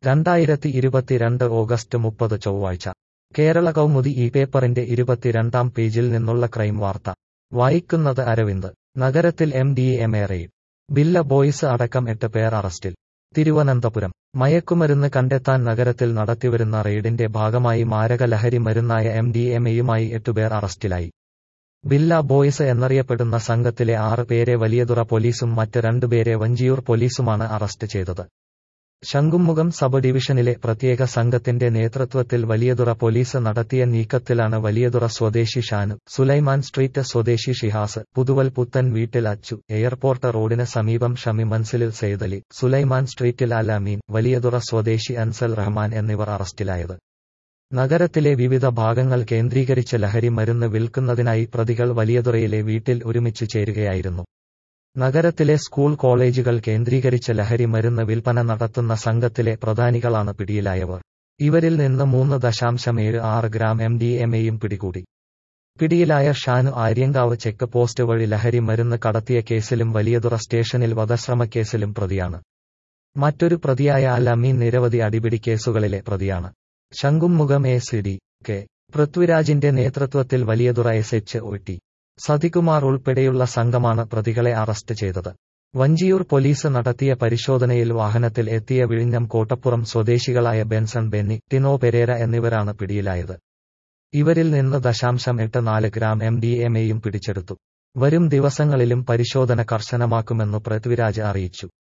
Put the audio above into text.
രണ്ടായിരത്തി ഇരുപത്തിരണ്ട് ഓഗസ്റ്റ് മുപ്പത് ചൊവ്വാഴ്ച കേരള കൗമുദി ഈ പേപ്പറിന്റെ ഇരുപത്തിരണ്ടാം പേജിൽ നിന്നുള്ള ക്രൈം വാർത്ത വായിക്കുന്നത് അരവിന്ദ് നഗരത്തിൽ M D M A raid Billa boys അടക്കം എട്ട് പേർ അറസ്റ്റിൽ തിരുവനന്തപുരം മയക്കുമരുന്ന് കണ്ടെത്താൻ നഗരത്തിൽ നടത്തിവരുന്ന റെയ്ഡിന്റെ ഭാഗമായി മാരക ലഹരി മരുന്നായ എം ഡി എം എയുമായി എട്ടുപേർ അറസ്റ്റിലായി ബില്ല ബോയ്സ് എന്നറിയപ്പെടുന്ന സംഘത്തിലെ ആറ് പേരെ വലിയതുറ പോലീസും മറ്റ് രണ്ടുപേരെ വഞ്ചിയൂർ പോലീസുമാണ് അറസ്റ്റ് ചെയ്തത് ശംഖുമുഖം സബ് ഡിവിഷനിലെ പ്രത്യേക സംഘത്തിന്റെ നേതൃത്വത്തിൽ വലിയതുറ പോലീസ് നടത്തിയ നീക്കത്തിലാണ് വലിയതുറ സ്വദേശി ഷാനു സുലൈമാൻ സ്ട്രീറ്റ് സ്വദേശി ഷിഹാസ് പുതുവൽ പുത്തൻ വീട്ടിൽ അച്ചു എയർപോർട്ട് റോഡിന് സമീപം ഷമി മൻസിലിൽ സെയ്തലി സുലൈമാൻ സ്ട്രീറ്റിൽ അൽ അമീൻ വലിയതുറ സ്വദേശി അൻസൽ റഹ്മാൻ എന്നിവർ അറസ്റ്റിലായത് നഗരത്തിലെ വിവിധ ഭാഗങ്ങൾ കേന്ദ്രീകരിച്ച് ലഹരി മരുന്ന് വിൽക്കുന്നതിനായി പ്രതികൾ വലിയതുറയിലെ വീട്ടിൽ ഒരുമിച്ച് ചേരുകയായിരുന്നു നഗരത്തിലെ സ്കൂൾ കോളേജുകൾ കേന്ദ്രീകരിച്ച് ലഹരി മരുന്ന് വിൽപ്പന നടത്തുന്ന സംഘത്തിലെ പ്രധാനികളാണ് പിടിയിലായവർ ഇവരിൽ നിന്ന് മൂന്ന് ദശാംശം ഏഴ് ആറ് ഗ്രാം എം ഡി എം എയും പിടികൂടി പിടിയിലായ ഷാനു ആര്യങ്കാവ് ചെക്ക് പോസ്റ്റ് വഴി ലഹരി മരുന്ന് കടത്തിയ കേസിലും വലിയതുറ സ്റ്റേഷനിൽ വധശ്രമക്കേസിലും പ്രതിയാണ് മറ്റൊരു പ്രതിയായ അൽ അമീൻ നിരവധി അടിപിടി കേസുകളിലെ പ്രതിയാണ് Shankhumukham A C D K പൃഥ്വിരാജിന്റെ നേതൃത്വത്തിൽ Valiyathura S H O T Sathikumar ഉൾപ്പെടെയുള്ള സംഘമാണ് പ്രതികളെ അറസ്റ്റ് ചെയ്തത് വഞ്ചിയൂർ പോലീസ് നടത്തിയ പരിശോധനയിൽ വാഹനത്തിൽ എത്തിയ വിഴിഞ്ഞം കോട്ടപ്പുറം സ്വദേശികളായ ബെൻസൺ ബെന്നി ടിനോ പെരേര എന്നിവരാണ് പിടിയിലായത് ഇവരിൽ നിന്ന് ദശാംശം എട്ട് നാല് ഗ്രാം എം ഡി എം എയും പിടിച്ചെടുത്തു വരും ദിവസങ്ങളിലും പരിശോധന കർശനമാക്കുമെന്ന് പൃഥ്വിരാജ് അറിയിച്ചു